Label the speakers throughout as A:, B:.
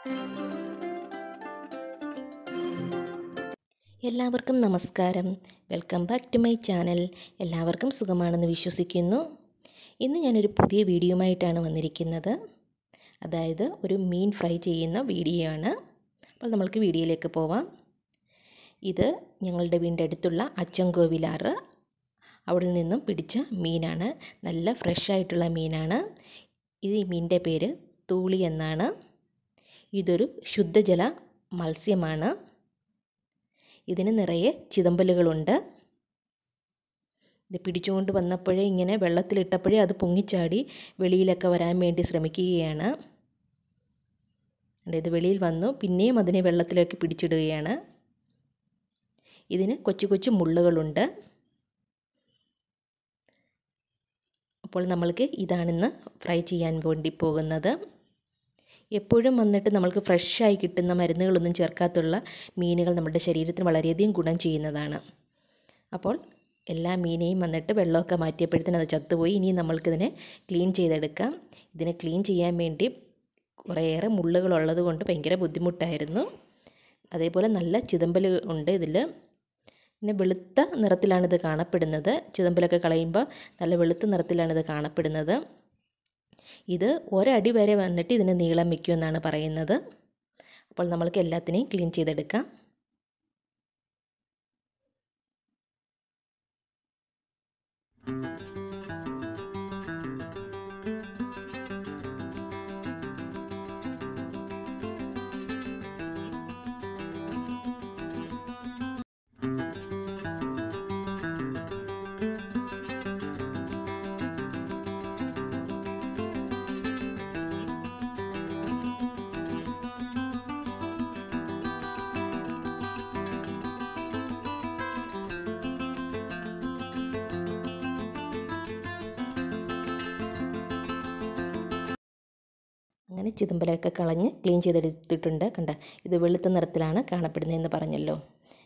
A: എല്ലാവർക്കും നമസ്കാരം welcome back to my channel എല്ലാവർക്കും സുഖമാണെന്ന് വിശ്വസിക്കുന്നു ഇന്ന് ഞാനൊരു പുതിയ വീഡിയോയുമായിട്ടാണ് വന്നിരിക്കുന്നത് അതായത് ഒരു മീൻ ഫ്രൈ ചെയ്യുന്ന വീഡിയോ ആണ് അപ്പോൾ നമ്മൾക്ക് വീഡിയോയിലേക്ക് പോവാം ഇത് ഞങ്ങളുടെ വീടിൻ്റെ അടുത്തുള്ള അച്ചൻകോവിലാറ് അവിടെ നിന്നും പിടിച്ച മീനാണ് നല്ല ഫ്രഷ് ആയിട്ടുള്ള മീനാണ് ഇത് ഈ മീനിൻ്റെ പേര് തൂളി എന്നാണ് ഇതൊരു ശുദ്ധജല മത്സ്യമാണ് ഇതിന് നിറയെ ചിതമ്പലുകളുണ്ട് ഇത് പിടിച്ചുകൊണ്ട് വന്നപ്പോഴേ ഇങ്ങനെ വെള്ളത്തിലിട്ടപ്പോഴേ അത് പൊങ്ങിച്ചാടി വെളിയിലൊക്കെ വരാൻ വേണ്ടി ശ്രമിക്കുകയാണ് ഇത് വെളിയിൽ വന്നു പിന്നെയും അതിനെ വെള്ളത്തിലേക്ക് പിടിച്ചിടുകയാണ് ഇതിന് കൊച്ചു കൊച്ചു മുള്ളുകളുണ്ട് അപ്പോൾ നമ്മൾക്ക് ഇതാണിന്ന് ഫ്രൈ ചെയ്യാൻ വേണ്ടി പോകുന്നത് എപ്പോഴും വന്നിട്ട് നമ്മൾക്ക് ഫ്രഷായി കിട്ടുന്ന മരുന്നുകളൊന്നും ചേർക്കാത്തുള്ള മീനുകൾ നമ്മുടെ ശരീരത്തിന് വളരെയധികം ഗുണം ചെയ്യുന്നതാണ് അപ്പോൾ എല്ലാ മീനെയും വന്നിട്ട് വെള്ളമൊക്കെ മാറ്റിയപ്പോഴത്തേന് അത് ചത്തുപോയി ഇനി നമ്മൾക്കിതിനെ ക്ലീൻ ചെയ്തെടുക്കാം ഇതിനെ ക്ലീൻ ചെയ്യാൻ വേണ്ടി കുറേയേറെ മുള്ളുകളുള്ളത് കൊണ്ട് ഭയങ്കര ബുദ്ധിമുട്ടായിരുന്നു അതേപോലെ നല്ല ചിതമ്പൽ ഉണ്ട് ഇതിൽ പിന്നെ വെളുത്ത നിറത്തിലാണിത് കാണപ്പെടുന്നത് ചിതമ്പലൊക്കെ കളയുമ്പോൾ നല്ല വെളുത്ത നിറത്തിലാണിത് കാണപ്പെടുന്നത് ഇത് ഒരടി വരെ വന്നിട്ട് ഇതിന് നീളം വയ്ക്കുമെന്നാണ് പറയുന്നത് അപ്പോൾ നമ്മൾക്ക് എല്ലാത്തിനെയും ക്ലീൻ ചെയ്തെടുക്കാം അങ്ങനെ ചിതമ്പലമൊക്കെ കളഞ്ഞ് ക്ലീൻ ചെയ്തെടുത്തിട്ടുണ്ട് കണ്ട ഇത് വെളുത്ത നിറത്തിലാണ് കാണപ്പെടുന്നതെന്ന് പറഞ്ഞല്ലോ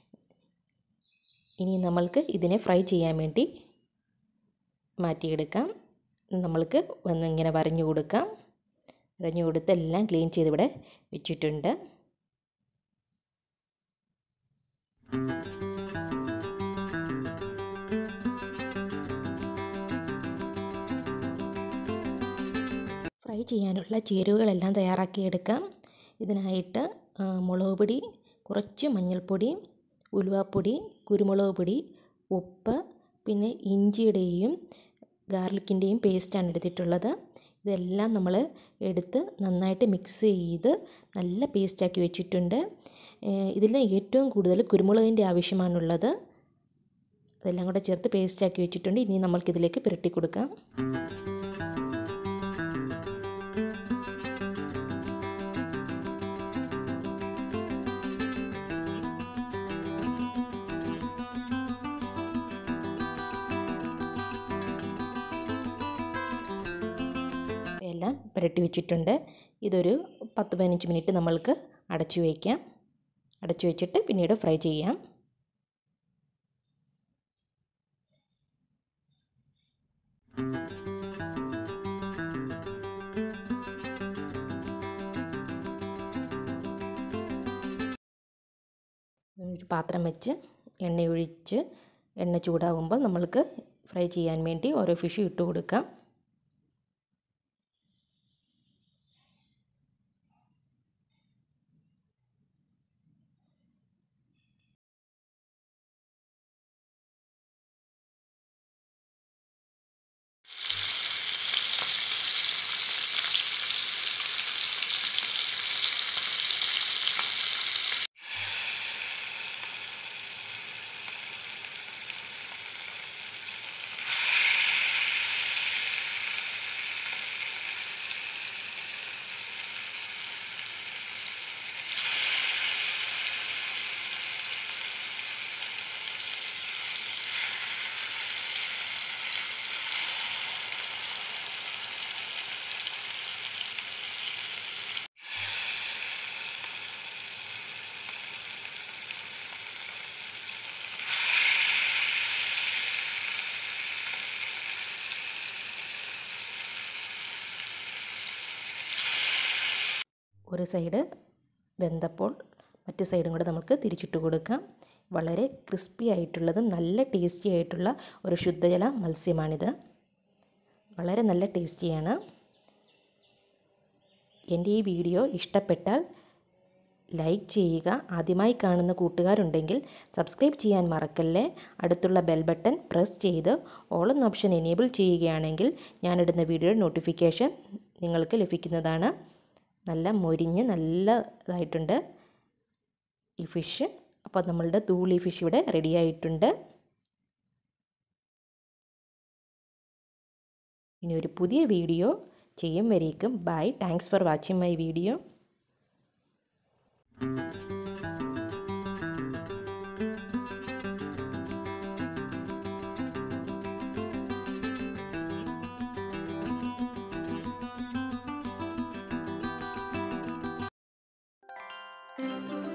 A: ഇനി നമ്മൾക്ക് ഇതിനെ ഫ്രൈ ചെയ്യാൻ വേണ്ടി മാറ്റിയെടുക്കാം നമ്മൾക്ക് ഒന്ന് ഇങ്ങനെ വരഞ്ഞു കൊടുക്കാം വരഞ്ഞു കൊടുത്ത് എല്ലാം ക്ലീൻ ചെയ്ത് ഇവിടെ വെച്ചിട്ടുണ്ട് ഫ്രൈ ചെയ്യാനുള്ള ചേരുവകളെല്ലാം തയ്യാറാക്കിയെടുക്കാം ഇതിനായിട്ട് മുളക് പൊടി കുറച്ച് മഞ്ഞൾപ്പൊടി ഉലുവാപ്പൊടി കുരുമുളക് പൊടി ഉപ്പ് പിന്നെ ഇഞ്ചിയുടെയും ഗാർലിക്കിൻ്റെയും പേസ്റ്റാണ് എടുത്തിട്ടുള്ളത് ഇതെല്ലാം നമ്മൾ എടുത്ത് നന്നായിട്ട് മിക്സ് ചെയ്ത് നല്ല പേസ്റ്റാക്കി വെച്ചിട്ടുണ്ട് ഇതിൽ ഏറ്റവും കൂടുതൽ കുരുമുളകിൻ്റെ ആവശ്യമാണുള്ളത് അതെല്ലാം കൂടെ ചേർത്ത് പേസ്റ്റാക്കി വെച്ചിട്ടുണ്ട് ഇനി നമ്മൾക്കിതിലേക്ക് പുരട്ടി കൊടുക്കാം എല്ലാം പുരട്ടി വെച്ചിട്ടുണ്ട് ഇതൊരു പത്ത് പതിനഞ്ച് മിനിറ്റ് നമ്മൾക്ക് അടച്ചു വയ്ക്കാം അടച്ചു വെച്ചിട്ട് പിന്നീട് ഫ്രൈ ചെയ്യാം ഒരു പാത്രം വെച്ച് എണ്ണ ഒഴിച്ച് എണ്ണ ചൂടാവുമ്പോൾ നമ്മൾക്ക് ഫ്രൈ ചെയ്യാൻ വേണ്ടി ഓരോ ഫിഷ് ഇട്ട് കൊടുക്കാം ഒരു സൈഡ് വെന്തപ്പോൾ മറ്റു സൈഡും കൂടെ നമുക്ക് തിരിച്ചിട്ട് കൊടുക്കാം വളരെ ക്രിസ്പി ആയിട്ടുള്ളതും നല്ല ടേസ്റ്റി ആയിട്ടുള്ള ഒരു ശുദ്ധജല മത്സ്യമാണിത് വളരെ നല്ല ടേസ്റ്റിയാണ് എൻ്റെ ഈ വീഡിയോ ഇഷ്ടപ്പെട്ടാൽ ലൈക്ക് ചെയ്യുക ആദ്യമായി കാണുന്ന കൂട്ടുകാരുണ്ടെങ്കിൽ സബ്സ്ക്രൈബ് ചെയ്യാൻ മറക്കല്ലേ അടുത്തുള്ള ബെൽ ബട്ടൺ പ്രസ് ചെയ്ത് ഓൾ എന്ന ഓപ്ഷൻ എനേബിൾ ചെയ്യുകയാണെങ്കിൽ ഞാനിടുന്ന വീഡിയോയുടെ നോട്ടിഫിക്കേഷൻ നിങ്ങൾക്ക് ലഭിക്കുന്നതാണ് നല്ല മൊരിഞ്ഞ് നല്ലതായിട്ടുണ്ട് ഈ ഫിഷ് അപ്പോൾ നമ്മളുടെ തൂളി ഫിഷ് ഇവിടെ റെഡി ആയിട്ടുണ്ട് ഇനി ഒരു പുതിയ വീഡിയോ ചെയ്യും വരേക്കും bye thanks for watching my video
B: thank you